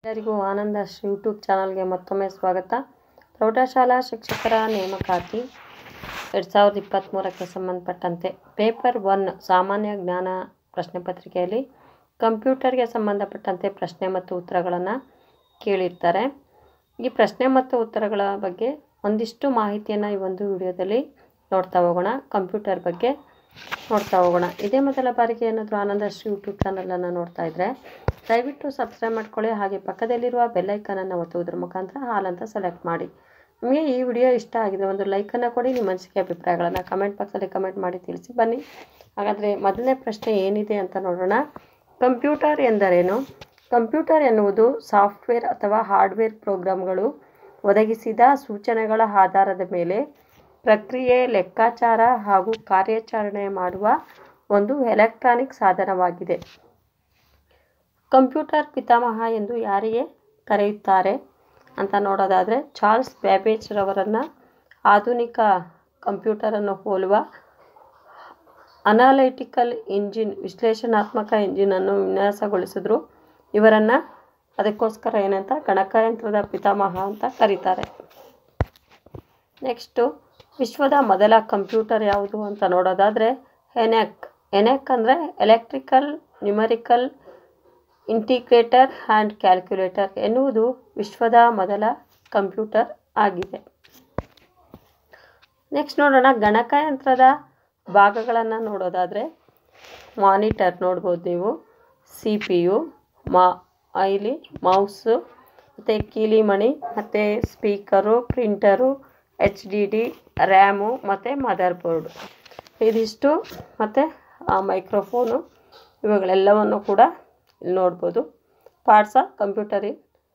ಎಲ್ಲರಿಗೂ ಆನಂದ ಶ್ರೀ ಯೂಟ್ಯೂಬ್ ಚಾನಲ್ಗೆ ಮತ್ತೊಮ್ಮೆ ಸ್ವಾಗತ ಪ್ರೌಢಶಾಲಾ ಶಿಕ್ಷಕರ ನೇಮಕಾತಿ ಎರಡು ಸಾವಿರದ ಇಪ್ಪತ್ತ್ಮೂರಕ್ಕೆ ಸಂಬಂಧಪಟ್ಟಂತೆ ಪೇಪರ್ ಒನ್ ಸಾಮಾನ್ಯ ಜ್ಞಾನ ಪ್ರಶ್ನೆ ಪತ್ರಿಕೆಯಲ್ಲಿ ಕಂಪ್ಯೂಟರ್ಗೆ ಸಂಬಂಧಪಟ್ಟಂತೆ ಪ್ರಶ್ನೆ ಮತ್ತು ಉತ್ತರಗಳನ್ನು ಕೇಳಿರ್ತಾರೆ ಈ ಪ್ರಶ್ನೆ ಮತ್ತು ಉತ್ತರಗಳ ಬಗ್ಗೆ ಒಂದಿಷ್ಟು ಮಾಹಿತಿಯನ್ನು ಈ ಒಂದು ವಿಡಿಯೋದಲ್ಲಿ ನೋಡ್ತಾ ಹೋಗೋಣ ಕಂಪ್ಯೂಟರ್ ಬಗ್ಗೆ ನೋಡ್ತಾ ಹೋಗೋಣ ಇದೇ ಮೊದಲ ಬಾರಿಗೆ ಏನಾದರೂ ಆನಂದ ಶ್ರೀ ಯೂಟ್ಯೂಬ್ ಚಾನಲನ್ನು ನೋಡ್ತಾ ಇದ್ದರೆ ದಯವಿಟ್ಟು ಸಬ್ಸ್ಕ್ರೈಬ್ ಮಾಡ್ಕೊಳ್ಳಿ ಹಾಗೆ ಪಕ್ಕದಲ್ಲಿರುವ ಬೆಲ್ಲೈಕನನ್ನು ಒತ್ತುವುದರ ಮುಖಾಂತರ ಹಾಲ್ ಅಂತ ಸೆಲೆಕ್ಟ್ ಮಾಡಿ ನಿಮಗೆ ಈ ವಿಡಿಯೋ ಇಷ್ಟ ಆಗಿದೆ ಒಂದು ಲೈಕನ್ನು ಕೊಡಿ ನಿಮ್ಮ ಮನಸ್ಸಿಗೆ ಅಭಿಪ್ರಾಯಗಳನ್ನು ಕಮೆಂಟ್ ಬಾಕ್ಸಲ್ಲಿ ಕಮೆಂಟ್ ಮಾಡಿ ತಿಳಿಸಿ ಬನ್ನಿ ಹಾಗಾದರೆ ಮೊದಲನೇ ಪ್ರಶ್ನೆ ಏನಿದೆ ಅಂತ ನೋಡೋಣ ಕಂಪ್ಯೂಟರ್ ಎಂದರೇನು ಕಂಪ್ಯೂಟರ್ ಎನ್ನುವುದು ಸಾಫ್ಟ್ವೇರ್ ಅಥವಾ ಹಾರ್ಡ್ವೇರ್ ಪ್ರೋಗ್ರಾಮ್ಗಳು ಒದಗಿಸಿದ ಸೂಚನೆಗಳ ಆಧಾರದ ಮೇಲೆ ಪ್ರಕ್ರಿಯೆ ಲೆಕ್ಕಾಚಾರ ಹಾಗೂ ಕಾರ್ಯಾಚರಣೆ ಮಾಡುವ ಒಂದು ಎಲೆಕ್ಟ್ರಾನಿಕ್ ಸಾಧನವಾಗಿದೆ ಕಂಪ್ಯೂಟರ್ ಪಿತಾಮಹ ಎಂದು ಯಾರಿಗೆ ಕರೆಯುತ್ತಾರೆ ಅಂತ ನೋಡೋದಾದರೆ ಚಾರ್ಲ್ಸ್ ಬ್ಯಾಬೇಜ್ ರವರನ್ನು ಆಧುನಿಕ ಕಂಪ್ಯೂಟರನ್ನು ಹೋಲುವ ಅನಾಲೈಟಿಕಲ್ ಇಂಜಿನ್ ವಿಶ್ಲೇಷಣಾತ್ಮಕ ಇಂಜಿನನ್ನು ವಿನ್ಯಾಸಗೊಳಿಸಿದ್ರು ಇವರನ್ನು ಅದಕ್ಕೋಸ್ಕರ ಏನಂತ ಗಣಕಯಂತ್ರದ ಪಿತಾಮಹ ಅಂತ ಕರೀತಾರೆ ನೆಕ್ಸ್ಟು ವಿಶ್ವದ ಮೊದಲ ಕಂಪ್ಯೂಟರ್ ಯಾವುದು ಅಂತ ನೋಡೋದಾದರೆ ಎನೆಕ್ ಎನೆಕ್ ಅಂದರೆ electrical numerical integrator and calculator ಎನ್ನುವುದು ವಿಶ್ವದ ಮೊದಲ ಕಂಪ್ಯೂಟರ್ ಆಗಿದೆ ನೆಕ್ಸ್ಟ್ ನೋಡೋಣ ಗಣಕಯಂತ್ರದ ಭಾಗಗಳನ್ನು ನೋಡೋದಾದರೆ ಮಾನಿಟರ್ ನೋಡ್ಬೋದು ನೀವು ಸಿ ಪಿ ಯು ಮಾ ಇಲ್ಲಿ ಮೌಸು ಮತ್ತು ಕೀಲಿಮಣಿ ಮತ್ತು speaker printer H D D RAM ಮತ್ತು ಮದರ್ ಬೋರ್ಡು ಇದಿಷ್ಟು ಮತ್ತು ಮೈಕ್ರೋಫೋನು ಇವುಗಳೆಲ್ಲವನ್ನು ಕೂಡ ಇಲ್ಲಿ ನೋಡ್ಬೋದು ಪಾರ್ಟ್ಸ್ ಆಫ್ ಕಂಪ್ಯೂಟರಿ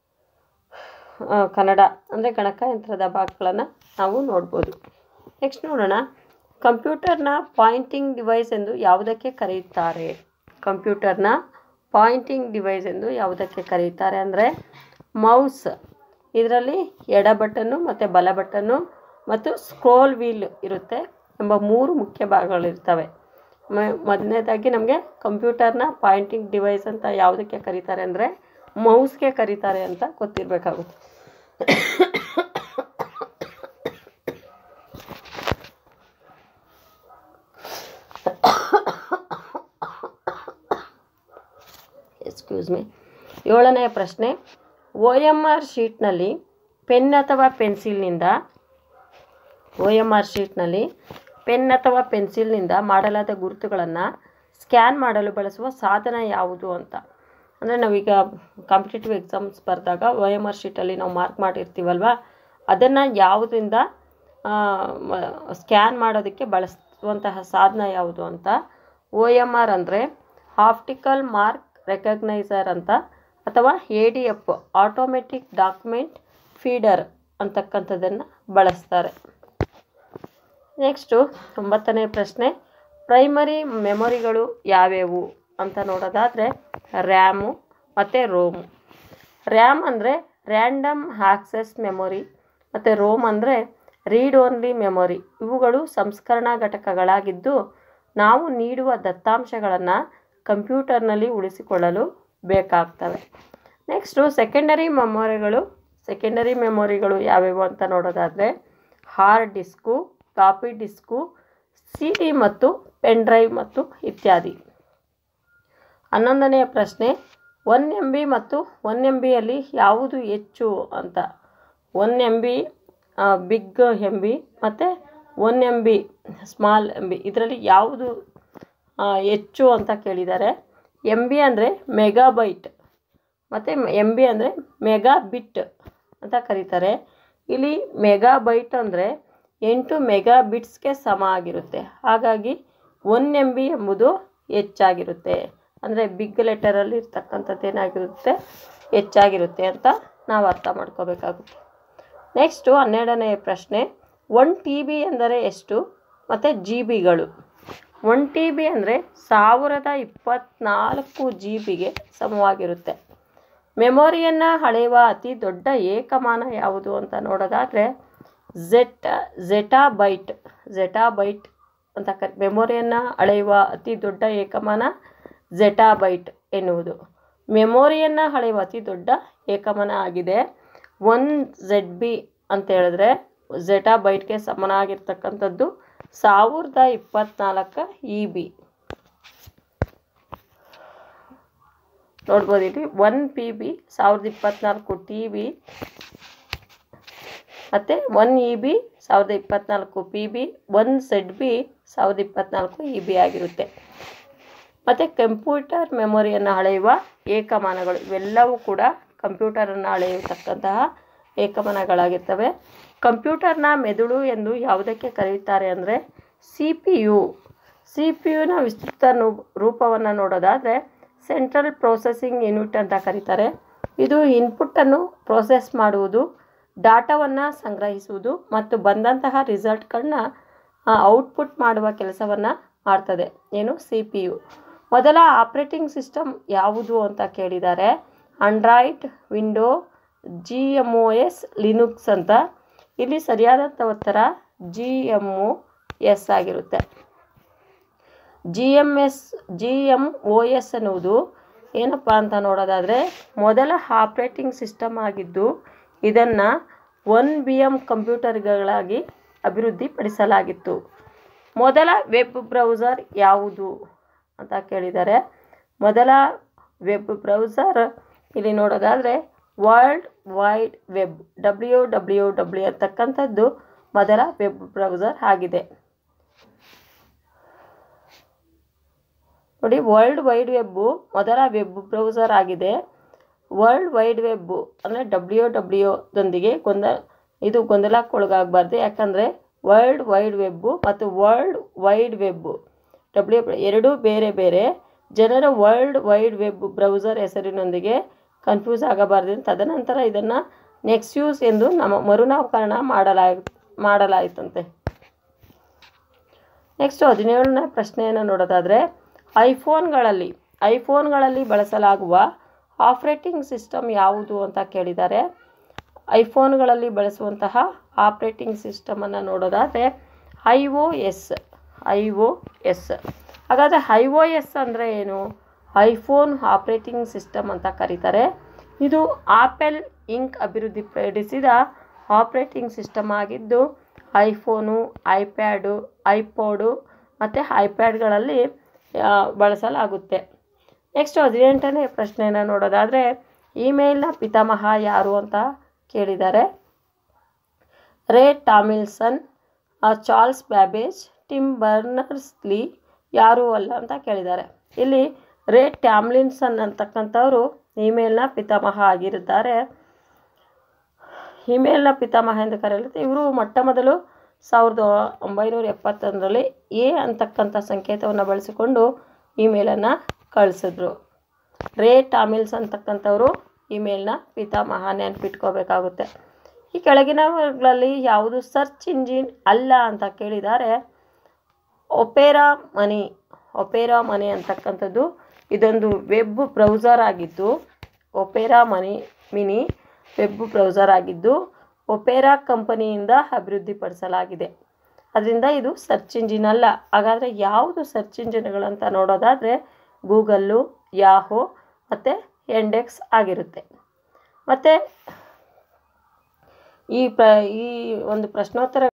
ಕನ್ನಡ ಅಂದರೆ ಗಣಕಯಂತ್ರದ ಭಾಗಗಳನ್ನು ನಾವು ನೋಡ್ಬೋದು ನೆಕ್ಸ್ಟ್ ನೋಡೋಣ ಕಂಪ್ಯೂಟರ್ನ ಪಾಯಿಂಟಿಂಗ್ ಡಿವೈಸ್ ಎಂದು ಯಾವುದಕ್ಕೆ ಕರೆಯುತ್ತಾರೆ ಕಂಪ್ಯೂಟರ್ನ ಪಾಯಿಂಟಿಂಗ್ ಡಿವೈಸ್ ಎಂದು ಯಾವುದಕ್ಕೆ ಕರೆಯುತ್ತಾರೆ ಅಂದರೆ ಮೌಸ್ ಇದರಲ್ಲಿ ಎಡ ಬಟನ್ನು ಮತ್ತು ಬಲ ಬಟನ್ನು ಮತ್ತು ಸ್ಕ್ರೋಲ್ ವೀಲ್ ಇರುತ್ತೆ ಎಂಬ ಮೂರು ಮುಖ್ಯ ಭಾಗಗಳಿರ್ತವೆ ಮೊದಲನೇದಾಗಿ ನಮಗೆ ಕಂಪ್ಯೂಟರ್ನ ಪಾಯಿಂಟಿಂಗ್ ಡಿವೈಸ್ ಅಂತ ಯಾವುದಕ್ಕೆ ಕರೀತಾರೆ ಅಂದರೆ ಮೌಸ್ಗೆ ಕರೀತಾರೆ ಅಂತ ಗೊತ್ತಿರಬೇಕಾಗುತ್ತೆ ಎಕ್ಸ್ಕ್ಯೂಸ್ ಮೀ ಏಳನೆಯ ಪ್ರಶ್ನೆ ಒ ಎಮ್ ಆರ್ ಶೀಟ್ನಲ್ಲಿ ಪೆನ್ ಅಥವಾ ಪೆನ್ಸಿಲ್ನಿಂದ ಒ ಎಮ್ ಆರ್ ಶೀಟ್ನಲ್ಲಿ ಪೆನ್ ಅಥವಾ ಪೆನ್ಸಿಲ್ನಿಂದ ಮಾಡಲಾದ ಗುರುತುಗಳನ್ನು ಸ್ಕ್ಯಾನ್ ಮಾಡಲು ಬಳಸುವ ಸಾಧನ ಯಾವುದು ಅಂತ ಅಂದರೆ ನಾವೀಗ ಕಾಂಪಿಟೇಟಿವ್ ಎಕ್ಸಾಮ್ಸ್ ಬರೆದಾಗ ಒ ಎಮ್ ಆರ್ ಶೀಟಲ್ಲಿ ನಾವು ಮಾರ್ಕ್ ಮಾಡಿರ್ತೀವಲ್ವ ಅದನ್ನು ಯಾವುದರಿಂದ ಸ್ಕ್ಯಾನ್ ಮಾಡೋದಕ್ಕೆ ಬಳಸುವಂತಹ ಸಾಧನ ಯಾವುದು ಅಂತ ಒ ಎಮ್ ಆರ್ ಅಂದರೆ ಆಪ್ಟಿಕಲ್ ಮಾರ್ಕ್ ರೆಕಗ್ನೈಸರ್ ಅಂತ ಅಥವಾ A D F automatic document feeder ಅಂತಕ್ಕಂಥದ್ದನ್ನು ಬಳಸ್ತಾರೆ ನೆಕ್ಸ್ಟು ಒಂಬತ್ತನೇ ಪ್ರಶ್ನೆ ಪ್ರೈಮರಿ ಮೆಮೊರಿಗಳು ಯಾವ್ಯಾವು ಅಂತ ನೋಡೋದಾದರೆ ರ್ಯಾಮು ಮತ್ತು ರೋಮು ರ್ಯಾಮ್ ಅಂದರೆ ರ್ಯಾಂಡಮ್ ಆಕ್ಸೆಸ್ ಮೆಮೊರಿ ಮತ್ತು ರೋಮ್ ಅಂದರೆ ರೀಡ್ ಓನ್ಲಿ ಮೆಮೊರಿ ಇವುಗಳು ಸಂಸ್ಕರಣಾ ಘಟಕಗಳಾಗಿದ್ದು ನಾವು ನೀಡುವ ದತ್ತಾಂಶಗಳನ್ನು ಕಂಪ್ಯೂಟರ್ನಲ್ಲಿ ಉಳಿಸಿಕೊಳ್ಳಲು ಬೇಕಾಗ್ತವೆ ನೆಕ್ಸ್ಟು ಸೆಕೆಂಡರಿ ಮೆಮೊರಿಗಳು ಸೆಕೆಂಡರಿ ಮೆಮೊರಿಗಳು ಯಾವ್ಯಾವು ಅಂತ ನೋಡೋದಾದರೆ hard disk copy disk C D ಮತ್ತು ಪೆನ್ ಡ್ರೈವ್ ಮತ್ತು ಇತ್ಯಾದಿ ಹನ್ನೊಂದನೆಯ ಪ್ರಶ್ನೆ ಒನ್ ಎಮ್ ಬಿ ಮತ್ತು ಒನ್ ಎಮ್ ಬಿಯಲ್ಲಿ ಯಾವುದು ಹೆಚ್ಚು ಅಂತ one M B big M B ಮತ್ತು one M B small M B ಇದರಲ್ಲಿ ಯಾವುದು ಹೆಚ್ಚು ಅಂತ ಕೇಳಿದ್ದಾರೆ ಎಮ್ ಬಿ ಅಂದರೆ ಮೆಗಾಬೈಟ್ ಮತ್ತು ಎಮ್ ಬಿ ಅಂದರೆ ಮೆಗಾ ಬಿಟ್ ಅಂತ ಕರೀತಾರೆ ಇಲ್ಲಿ ಮೆಗಾಬೈಟ್ ಅಂದರೆ ಎಂಟು ಮೆಗಾ ಬಿಟ್ಸ್ಗೆ ಸಮ ಆಗಿರುತ್ತೆ ಹಾಗಾಗಿ ಒನ್ ಎಮ್ ಬಿ ಎಂಬುದು ಹೆಚ್ಚಾಗಿರುತ್ತೆ ಅಂದರೆ ಬಿಗ್ ಲೆಟರಲ್ಲಿ ಇರ್ತಕ್ಕಂಥದ್ದು ಏನಾಗಿರುತ್ತೆ ಹೆಚ್ಚಾಗಿರುತ್ತೆ ಅಂತ ನಾವು ಅರ್ಥ ಮಾಡ್ಕೋಬೇಕಾಗುತ್ತೆ ನೆಕ್ಸ್ಟು ಹನ್ನೆರಡನೆಯ ಪ್ರಶ್ನೆ ಒನ್ ಟಿ ಬಿ ಎಂದರೆ ಎಷ್ಟು ಮತ್ತು ಜಿ ಬಿಗಳು ಒನ್ ಟಿ ಬಿ ಅಂದರೆ ಸಾವಿರದ ಇಪ್ಪತ್ತ್ನಾಲ್ಕು ಜಿ ಬಿಗೆ ಸಮವಾಗಿರುತ್ತೆ ಮೆಮೊರಿಯನ್ನು ಅಳೆಯುವ ಅತಿ ದೊಡ್ಡ ಏಕಮಾನ ಯಾವುದು ಅಂತ ನೋಡೋದಾದರೆ ಝೆಟ್ ಝೆಟಾಬೈಟ್ ಝೆಟಾಬೈಟ್ ಅಂತ ಕ ಮೆಮೊರಿಯನ್ನು ಅಳೆಯುವ ಅತಿ ದೊಡ್ಡ ಏಕಮಾನ ಝೆಟಾಬೈಟ್ ಎನ್ನುವುದು ಮೆಮೊರಿಯನ್ನು ಅಳೆಯುವ ಅತಿ ದೊಡ್ಡ ಏಕಮಾನ ಆಗಿದೆ ಒನ್ ಝೆಡ್ ಬಿ ಅಂತ ಹೇಳಿದ್ರೆ ಝೆಟಾ ಬೈಟ್ಗೆ ಸಮನಾಗಿರ್ತಕ್ಕಂಥದ್ದು ಸಾವಿರದ ಇಪ್ಪತ್ನಾಲ್ಕು ಇ ಬಿ ನೋಡ್ಬೋದು ಇಲ್ಲಿ ಒನ್ ಪಿ ಬಿ ಸಾವಿರದ ಇಪ್ಪತ್ನಾಲ್ಕು ಟಿ ಬಿ ಮತ್ತು ಒನ್ ಇ ಬಿ ಸಾವಿರದ ಇಪ್ಪತ್ನಾಲ್ಕು P B one Z B ಸಾವಿರದ ಇಪ್ಪತ್ನಾಲ್ಕು ಇ ಬಿ ಆಗಿರುತ್ತೆ ಮತ್ತು ಕಂಪ್ಯೂಟರ್ ಮೆಮೊರಿಯನ್ನು ಅಳೆಯುವ ಏಕಮಾನಗಳು ಇವೆಲ್ಲವೂ ಕೂಡ ಕಂಪ್ಯೂಟರನ್ನು ಅಳೆಯತಕ್ಕಂತಹ ಏಕಮಾನಗಳಾಗಿರ್ತವೆ ಕಂಪ್ಯೂಟರ್ನ ಮೆದುಳು ಎಂದು ಯಾವುದಕ್ಕೆ ಕರೆಯುತ್ತಾರೆ ಅಂದರೆ C P U C P ಯುನ ವಿಸ್ತೃತ ನು- ರೂಪವನ್ನು ನೋಡೋದಾದರೆ ಸೆಂಟ್ರಲ್ ಪ್ರೊಸೆಸಿಂಗ್ ಯೂನಿಟ್ ಅಂತ ಕರೀತಾರೆ ಇದು ಇನ್ಪುಟ್ಟನ್ನು ಪ್ರೋಸೆಸ್ ಮಾಡುವುದು ಡಾಟಾವನ್ನು ಸಂಗ್ರಹಿಸುವುದು ಮತ್ತು ಬಂದಂತಹ ರಿಸಲ್ಟ್ಗಳನ್ನ ಔಟ್ಪುಟ್ ಮಾಡುವ ಕೆಲಸವನ್ನು ಮಾಡ್ತದೆ ಏನು ಸಿ ಪಿ ಯು ಮೊದಲ ಆಪ್ರೇಟಿಂಗ್ ಸಿಸ್ಟಮ್ ಯಾವುದು ಅಂತ ಕೇಳಿದ್ದಾರೆ Android window G M O S Linux ಅಂತ ಇಲ್ಲಿ ಸರಿಯಾದಂಥ ಉತ್ತರ ಜಿ ಎಮ್ ಒ ಎಸ್ ಆಗಿರುತ್ತೆ G M S G M O S ಅನ್ನುವುದು ಏನಪ್ಪ ಅಂತ ನೋಡೋದಾದರೆ ಮೊದಲ ಆಪ್ರೇಟಿಂಗ್ ಸಿಸ್ಟಮ್ ಆಗಿದ್ದು ಇದನ್ನು ಒನ್ ಬಿ ಎಮ್ ಕಂಪ್ಯೂಟರ್ಗಳಾಗಿ ಅಭಿವೃದ್ಧಿಪಡಿಸಲಾಗಿತ್ತು ಮೊದಲ ವೆಬ್ ಬ್ರೌಸರ್ ಯಾವುದು ಅಂತ ಕೇಳಿದ್ದಾರೆ ಮೊದಲ ವೆಬ್ ಬ್ರೌಸರ್ ಇಲ್ಲಿ ನೋಡೋದಾದರೆ world wide web W W W ಅಂತಕ್ಕಂಥದ್ದು ಮೊದಲ ವೆಬ್ ಬ್ರೌಸರ್ ಆಗಿದೆ ನೋಡಿ ವರ್ಲ್ಡ್ ವೈಡ್ ವೆಬ್ಬು ಮೊದಲ ವೆಬ್ ಬ್ರೌಸರ್ ಆಗಿದೆ ವರ್ಲ್ಡ್ ವೈಡ್ ವೆಬ್ಬು ಅಂದರೆ ಡಬ್ಲ್ಯೂ ಡಬ್ಲ್ಯೂದೊಂದಿಗೆ ಗೊಂದ ಇದು ಗೊಂದಲಕ್ಕೊಳಗಾಗಬಾರ್ದು ಯಾಕಂದರೆ ವರ್ಲ್ಡ್ ವೈಡ್ ವೆಬ್ಬು ಮತ್ತು ವರ್ಲ್ಡ್ ವೈಡ್ ವೆಬ್ಬು ಡಬ್ಲ್ಯೂ ಎರಡೂ ಬೇರೆ ಬೇರೆ ಜನರ ವರ್ಲ್ಡ್ ವೈಡ್ ವೆಬ್ ಬ್ರೌಸರ್ ಹೆಸರಿನೊಂದಿಗೆ ಕನ್ಫ್ಯೂಸ್ ಆಗಬಾರ್ದು ತದನಂತರ ಇದನ್ನು ನೆಕ್ಸ್ಯೂಸ್ ಎಂದು ನಮ್ಮ ಮರುನಾಮಕರಣ ಮಾಡಲಾಯ ಮಾಡಲಾಯಿತಂತೆ ನೆಕ್ಸ್ಟ್ ಹದಿನೇಳನೇ ಪ್ರಶ್ನೆಯನ್ನು ನೋಡೋದಾದರೆ ಐಫೋನ್ಗಳಲ್ಲಿ ಐಫೋನ್ಗಳಲ್ಲಿ ಬಳಸಲಾಗುವ ಆಪ್ರೇಟಿಂಗ್ ಸಿಸ್ಟಮ್ ಯಾವುದು ಅಂತ ಕೇಳಿದ್ದಾರೆ ಐಫೋನ್ಗಳಲ್ಲಿ ಬಳಸುವಂತಹ ಆಪ್ರೇಟಿಂಗ್ ಸಿಸ್ಟಮನ್ನು ನೋಡೋದಾದರೆ I O S I O S ಹಾಗಾದರೆ ಐ ಒ ಎಸ್ ಅಂದರೆ ಏನು ಐಫೋನ್ ಆಪ್ರೇಟಿಂಗ್ ಸಿಸ್ಟಮ್ ಅಂತ ಕರೀತಾರೆ ಇದು ಆಪಲ್ ಇಂಕ್ ಅಭಿವೃದ್ಧಿಪಡಿಸಿದ ಆಪ್ರೇಟಿಂಗ್ ಸಿಸ್ಟಮ್ ಆಗಿದ್ದು ಐಫೋನು ಐಪ್ಯಾಡು ಐಪೋಡು ಮತ್ತು ಐಪ್ಯಾಡ್ಗಳಲ್ಲಿ ಆ, ಬಳಸಲಾಗುತ್ತೆ ನೆಕ್ಸ್ಟ್ ಹದಿನೆಂಟನೇ ಪ್ರಶ್ನೆಯನ್ನು ನೋಡೋದಾದರೆ ಇಮೇಲ್ನ ಪಿತಾಮಹ ಯಾರು ಅಂತ ಕೇಳಿದ್ದಾರೆ ರೇ ಟಾಮಿಲ್ಸನ್ ಆ, ಚಾರ್ಲ್ಸ್ ಬ್ಯಾಬೇಜ್ ಟಿಮ್ ಬರ್ನರ್ಸ್ಲಿ ಯಾರೂ ಅಲ್ಲ ಅಂತ ಕೇಳಿದ್ದಾರೆ ಇಲ್ಲಿ ರೇ ಟ್ಯಾಮ್ಲಿನ್ಸನ್ ಅಂತಕ್ಕಂಥವ್ರು ಇಮೇಲ್ನ ಪಿತಾಮಹ ಆಗಿರುತ್ತಾರೆ ಇಮೇಲ್ನ ಪಿತಾಮಹ ಎಂದು ಕರೆಯಲಾಗುತ್ತೆ ಇವರು ಮೊಟ್ಟ ಮೊದಲು ಸಾವಿರದ ಒಂಬೈನೂರ ಎಪ್ಪತ್ತೊಂದರಲ್ಲಿ ಎ ಅಂತಕ್ಕಂಥ ಸಂಕೇತವನ್ನು ಬಳಸಿಕೊಂಡು ಇಮೇಲನ್ನು ಕಳಿಸಿದ್ರು ರೇ ಟಾಮಿಲ್ಸ್ ಅಂತಕ್ಕಂಥವ್ರು ಇಮೇಲ್ನ ಪಿತಾಮಹ ನೆನಪಿಟ್ಕೋಬೇಕಾಗುತ್ತೆ ಈ ಕೆಳಗಿನವುಗಳಲ್ಲಿ ಯಾವುದು ಸರ್ಚ್ ಇಂಜಿನ್ ಅಲ್ಲ ಅಂತ ಕೇಳಿದ್ದಾರೆ ಒಪೇರಾ ಮನಿ ಒಪೇರಾ ಮನಿ ಅಂತಕ್ಕಂಥದ್ದು ಇದೊಂದು ವೆಬ್ ಬ್ರೌಸರ್ ಆಗಿದ್ದು Opera Mini Mini web browser ಆಗಿದ್ದು ಒಪೇರಾ ಕಂಪನಿಯಿಂದ ಅಭಿವೃದ್ಧಿಪಡಿಸಲಾಗಿದೆ ಅದರಿಂದ ಇದು ಸರ್ಚ್ ಇಂಜಿನ್ ಅಲ್ಲ ಹಾಗಾದರೆ ಯಾವುದು ಸರ್ಚ್ ಇಂಜಿನ್ಗಳಂತ ನೋಡೋದಾದರೆ ಗೂಗಲ್ಲು ಯಾಹೋ ಮತ್ತು ಎಂಡೆಕ್ಸ್ ಆಗಿರುತ್ತೆ ಮತ್ತು ಈ ಪ್ರ ಈ ಒಂದು ಪ್ರಶ್ನೋತ್ತರ